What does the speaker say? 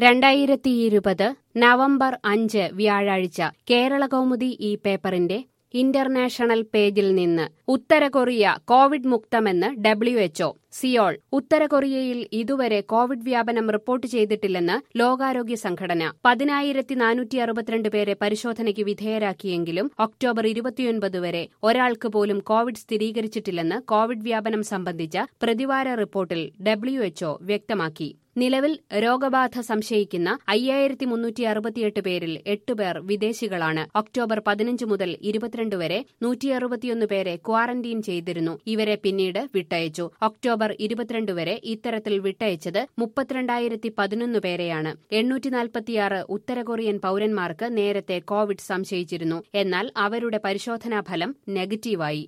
രണ്ടായിരത്തിയിരുപത് നവംബർ അഞ്ച് വ്യാഴാഴ്ച കേരളകൗമുദി ഈ പേപ്പറിന്റെ ഇന്റർനാഷണൽ പേജിൽ നിന്ന് ഉത്തര കൊറിയ കോവിഡ് മുക്തമെന്ന് ഡബ്ല്യുഎച്ച്ഒ സിയോൾ ഉത്തര കൊറിയയിൽ ഇതുവരെ കോവിഡ് വ്യാപനം റിപ്പോർട്ട് ചെയ്തിട്ടില്ലെന്ന് ലോകാരോഗ്യ സംഘടന പതിനായിരത്തി നാനൂറ്റി അറുപത്തിരണ്ട് പേരെ പരിശോധനയ്ക്ക് വിധേയരാക്കിയെങ്കിലും ഒക്ടോബർ ഇരുപത്തിയൊൻപത് വരെ ഒരാൾക്ക് പോലും കോവിഡ് സ്ഥിരീകരിച്ചിട്ടില്ലെന്ന് കോവിഡ് വ്യാപനം സംബന്ധിച്ച പ്രതിവാര റിപ്പോർട്ടിൽ ഡബ്ല്യുഎച്ച്ഒ വ്യക്തമാക്കി നിലവിൽ രോഗബാധ സംശയിക്കുന്ന അയ്യായിരത്തി മുന്നൂറ്റി അറുപത്തിയെട്ട് പേരിൽ എട്ടുപേർ വിദേശികളാണ് ഒക്ടോബർ പതിനഞ്ച് മുതൽ ഇരുപത്തിരണ്ട് വരെ നൂറ്റി അറുപത്തിയൊന്ന് പേരെ ക്വാറന്റീൻ ചെയ്തിരുന്നു ഇവരെ പിന്നീട് വിട്ടയച്ചു ഒക്ടോബർ ഇരുപത്തിരണ്ട് വരെ ഇത്തരത്തിൽ വിട്ടയച്ചത് മുപ്പത്തിരണ്ടായിരത്തി പതിനൊന്ന് പേരെയാണ് എണ്ണൂറ്റി നാൽപ്പത്തിയാറ് ഉത്തര കൊറിയൻ പൌരന്മാർക്ക് നേരത്തെ കോവിഡ് സംശയിച്ചിരുന്നു എന്നാൽ അവരുടെ പരിശോധനാ ഫലം നെഗറ്റീവായി